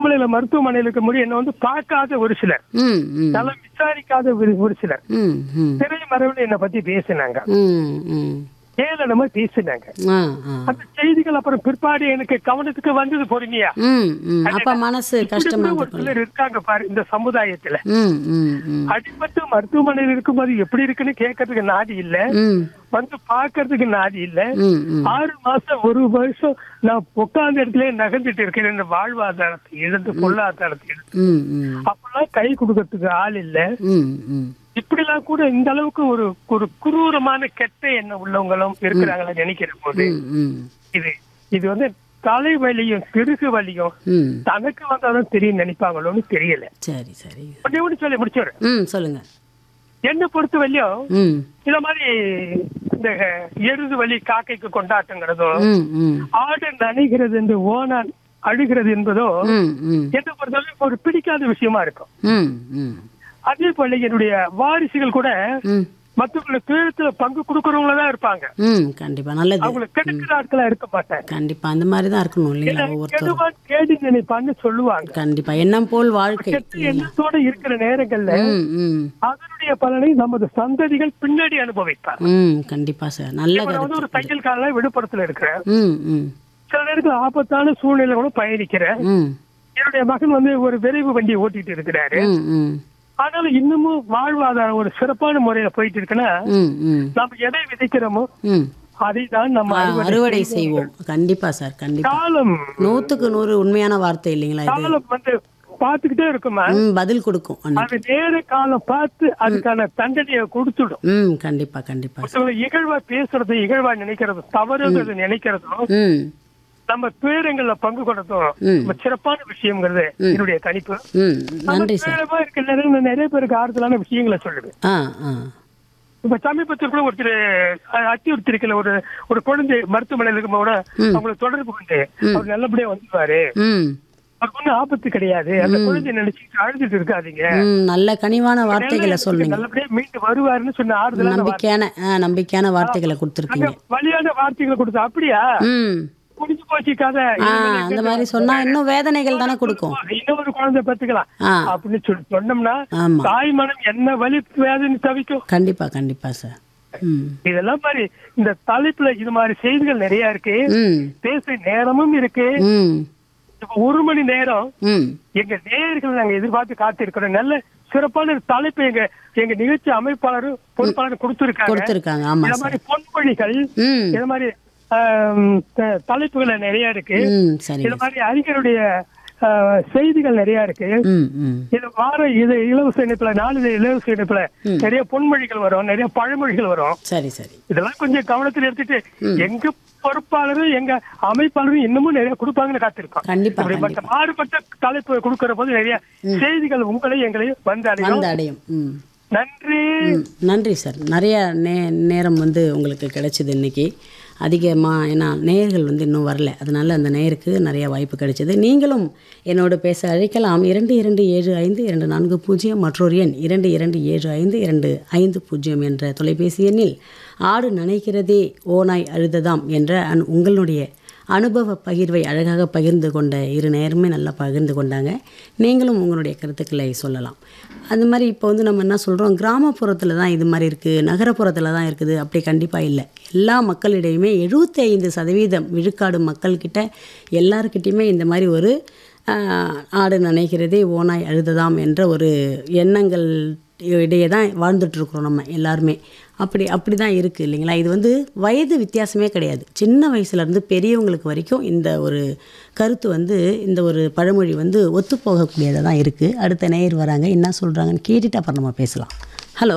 மருத்துவமனையில மருத்துவமனையில் இருக்கும்போது என்ன வந்து பார்க்காத ஒரு சிலர் ம் ம் நல்லா விசாரிக்காத ஒரு ஒரு சிலர் ம் ம் திரை மரபில் என்னை பத்தி பேசினாங்க ம் ம் ஏளனமா பேசினாங்க ஆ ஆ அந்த செய்திகள் அப்புறம் பிற்பாடு எனக்கு கவனத்துக்கு வந்தது பொறுமையா ம் ம் அப்ப மனசு கஷ்டமா இப்படி ஒரு சிலர் இருக்காங்க பாரு இந்த சமுதாயத்துல ம் ம் ம் அடிபட்டு மருத்துவமனையில் இருக்கும்போது எப்படி இருக்குன்னு கேட்கறதுக்கு நாதி இல்ல ம் வந்து பாக்குறதுக்கு நாதி இல்ல ம் ம் ஆறு மாசம் ஒரு வருஷம் நான் உட்கார்ந்த இடத்துல நகர்ந்துட்டு இருக்கிறேன் இந்த வாழ்வாதாரத்தை இழந்து பொருளாதாரத்தை இழந்து ம் ம் அப்பெல்லாம் கை கொடுக்கறதுக்கு ஆள் இல்ல ம் ம் இப்படிலாம் கூட இந்த அளவுக்கு ஒரு ஒரு குரூரமான கெட்ட எண்ணம் உள்ளவங்களும் இருக்கிறாங்களா நினைக்கிற போது ம் ம் இது இது வந்து தலைவலியும் திருகு வலியும் ம் தனக்கு வந்தாலும் தெரியும் நினைப்பாங்களோன்னு தெரியல சரி சரி ஒண்ணே ஒண்ணு சொல்லி முடிச்சிடுறேன் ம் சொல்லுங்க என்ன பொறுத்த வரையும் ம் இந்த மாதிரி இந்த எருது வலி காக்கைக்கு கொண்டாட்டங்கிறதோ ம் ம் ஆடு நனைகிறது என்று ஓனான் அழுகிறது என்பதோ ம் ம் என்ன பொறுத்தவரை ஒரு பிடிக்காத விஷயமா இருக்கும் ம் ம் அதே போல என்னுடைய வாரிசுகள் கூட ம் மத்தவங்களுக்கு துயரத்துல பங்கு கொடுக்கறவங்கள தான் இருப்பாங்க ம் கண்டிப்பா நல்லது அவங்களுக்கு கெடுக்கிற ஆட்களா இருக்க மாட்டாங்க கண்டிப்பா அந்த மாதிரி தான் இருக்கணும் இல்லைங்களா ஒவ்வொருத்தரும் கெடுவான் கேடு நினைப்பான்னு சொல்லுவாங்க கண்டிப்பா எண்ணம் போல் வாழ்க்கை கெட்ட எண்ணத்தோட இருக்கிற நேரங்கள்ல ம் ம் அதனுடைய பலனை நமது சந்ததிகள் பின்னாடி அனுபவிப்பார் ம் கண்டிப்பா சார் நல்ல இப்ப நான் வந்து கருத்து ஒரு தையல் கால விழுப்புரத்துல இருக்கிறேன் ம் ம் சில நேரத்துல ஆபத்தான சூழ்நிலை கூட பயணிக்கிறேன் ம் என்னுடைய மகன் வந்து ஒரு விரைவு வண்டி ஓட்டிட்டு இருக்கிறாரு ம் ம் ஆனாலும் இன்னமும் வாழ்வாதாரம் ஒரு சிறப்பான முறையில போயிட்டு இருக்குன்னா ம் ம் நம்ம எதை விதைக்கிறோமோ ம் அதை தான் நம்ம ஆ, அறுவடை அறுவடை செய்வோம் கண்டிப்பா சார் கண்டிப்பா காலம் நூத்துக்கு நூறு உண்மையான வார்த்தை இல்லைங்களா இது காலம் வந்து பார்த்துக்கிட்டே இருக்குமா ம் பதில் கொடுக்கும் அன்னைக்கு. அது நேர காலம் பார்த்து அதுக்கான தண்டனையை கொடுத்துடும் ம் கண்டிப்பா கண்டிப்பா சார் ஒருத்தவங்க இகழ்வா பேசுறது இகழ்வா நினைக்கிறது தவறுங்கிறது நினைக்கிறதும் ம் நம்ம துயரங்கள்ல பங்கு கொண்டதும் ம். ரொம்ப சிறப்பான விஷயங்கிறது என்னுடைய கணிப்பு ம் நன்றி சார் துயரமா இருக்க நேரம் நான் நிறைய பேருக்கு ஆறுதலான விஷயங்களை சொல்லுவேன் ஆ ஆ இப்ப சமீபத்தில் கூட ஒருத்தர் அஹ், அத்தியுறுத்திருக்கல ஒரு ஒரு குழந்தை மருத்துவமனையில் இருக்கும்போது அவங்களை தொடர்பு கொண்டு அவர் நல்லபடியா வந்துருவாரு ம் அவருக்கு ஒன்றும் ஆபத்து கிடையாது அந்த குழந்தை நினைச்சுட்டு அழுதுட்டு இருக்காதீங்க ம் நல்ல கனிவான வார்த்தைகளை சொல்லுங்க நல்லபடியா மீண்டு வருவாருன்னு சொன்ன ஆறுதலான வார்த்தை. நம்பிக்கையான ஆ நம்பிக்கையான வார்த்தைகளை அந்த கொடுத்துருக்கீங்க வழியான வார்த்தைகளை கொடுத்தா அப்படியா ம் முடிஞ்சு போச்சு கதை ஆ அந்த மாதிரி சொன்னா இன்னும் வேதனைகள் தானே கொடுக்கும் இன்னொரு குழந்தை பெற்றுக்கலாம் ஆ அப்படின்னு சொல்லி சொன்னோம்னா ஆமா தாய் மனம் என்ன வலி வேதனை தவிக்கும் கண்டிப்பா கண்டிப்பா சார் ம் இதெல்லாம் மாதிரி இந்த தலைப்புல இது மாதிரி செய்திகள் நிறைய இருக்கு ம் பேச நேரமும் இருக்கு ம் இப்ப ஒரு மணி நேரம் ம் எங்க நேயர்கள் நாங்க எதிர்பார்த்து காத்திருக்கிறோம் நல்ல சிறப்பான தலைப்பு எங்க எங்க நிகழ்ச்சி அமைப்பாளரும் பொறுப்பாளரும் கொடுத்திருக்காங்க கொடுத்துருக்காங்க ஆமா இந்த சார் மாதிரி பொன்மொழிகள் ம் இந்த மாதிரி ஆம், த- தலைப்புகள் நிறைய இருக்கு ம் இந்த சரிங்க மாதிரி அறிஞருடைய ஆ, செய்திகள் நிறைய இருக்கு ம் ம் இது வார இது இலவச இணைப்புல நாலு இலவச இணைப்புல நிறைய பொன்மொழிகள் வரும் நிறைய பழமொழிகள் வரும் சரி சரி இதெல்லாம் கொஞ்சம் கவனத்தில் எடுத்துட்டு எங்க பொறுப்பாளரும் எங்க அமைப்பாளரும் இன்னமும் நிறைய கொடுப்பாங்கன்னு காத்திருக்கோம் கண்டிப்பா இப்படிப்பட்ட கண்டிப்பா மாறுபட்ட தலைப்பு கொடுக்கிற போது நிறைய செய்திகள் உங்களையும் எங்களையும் வந்து அடையும் வந்து அடையும் ம் நன்றி ம், நன்றி சார் நிறைய நே நேரம் வந்து உங்களுக்கு கிடைச்சிது இன்னைக்கு அதிகமாக ஏன்னா நேயர்கள் வந்து இன்னும் வரல அதனால அந்த நேயருக்கு நிறைய வாய்ப்பு கிடைச்சது நீங்களும் என்னோடு பேச அழைக்கலாம் இரண்டு இரண்டு ஏழு ஐந்து இரண்டு நான்கு பூஜ்ஜியம் மற்றொரு எண் இரண்டு இரண்டு ஏழு ஐந்து இரண்டு ஐந்து பூஜ்ஜியம் என்ற தொலைபேசி எண்ணில் ஆடு நனைக்கிறதே ஓநாய் அழுததாம் என்ற அன் உங்களுடைய அனுபவ பகிர்வை அழகாக பகிர்ந்து கொண்ட இரு நேரமே நல்லா பகிர்ந்து கொண்டாங்க நீங்களும் உங்களுடைய கருத்துக்களை சொல்லலாம் அது மாதிரி இப்போ வந்து நம்ம என்ன சொல்கிறோம் கிராமப்புறத்தில் தான் இது மாதிரி இருக்குது நகரப்புறத்தில் தான் இருக்குது அப்படி கண்டிப்பாக இல்லை எல்லா மக்களிடையுமே 75% சதவீதம் விழுக்காடு மக்கள்கிட்ட எல்லாருக்கிட்டையுமே இந்த மாதிரி ஒரு ஆஹ், ஆடு நனைகிறதே ஓனாய் அழுததாம் என்ற ஒரு எண்ணங்கள் இடையே தான் வாழ்ந்துட்டுருக்குறோம் நம்ம எல்லாருமே அப்படி அப்படி தான் இருக்குது இல்லைங்களா இது வந்து வயது வித்தியாசமே கிடையாது சின்ன வயசுலேருந்து பெரியவங்களுக்கு வரைக்கும் இந்த ஒரு கருத்து வந்து இந்த ஒரு பழமொழி வந்து ஒத்து போகக்கூடியதாக தான் இருக்குது அடுத்த நேயர் வராங்க என்ன சொல்கிறாங்கன்னு கேட்டுட்டு அப்புறம் நம்ம பேசலாம் ஹலோ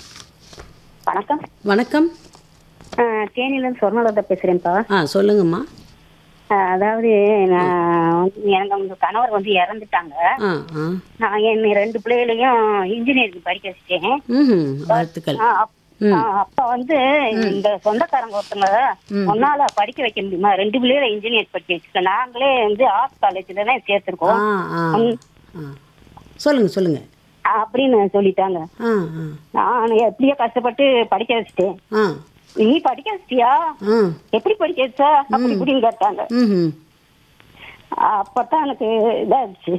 வணக்கம் வணக்கம் ஆஹ் தேனியிலேருந்து சொர்ணலதா பேசுறேன்ப்பா ஆ சொல்லுங்கம்மா ஆஹ் அதாவது நான் வந்து எனக்கு அவங்க கணவர் வந்து இறந்துட்டாங்க ஆ ஆ நான் என் ரெண்டு பிள்ளைகளையும் இன்ஜினியரிங் படிக்க வச்சிட்டேன் ம் வாழ்த்துக்கள் ஆஹ் அப்- ஆஹ் அப்ப வந்து இந்த சொந்தக்காரங்க ஒருத்தங்க ஒன்னால படிக்க வைக்க முடியுமா ரெண்டு பிள்ளைகளை இன்ஜினியர் படிக்க வச்சிருக்கேன் நாங்களே வந்து ஆர்ட்ஸ் காலேஜ்ல தான் ஆ சேர்த்திருக்கோம் ஆ ஆ சொல்லுங்கள் சொல்லுங்கள் அப்படின்னு சொல்லிட்டாங்க ஆ ஆ நான் எப்படியோ கஷ்டப்பட்டு படிக்க வச்சிட்டேன் ஆ நீ படிக்க வச்சிட்டியா ஆ எப்படி படிக்க வச்சா அப்படி இப்படின்னு கேட்டாங்க ம் அப்பதான் எனக்கு இதாச்சு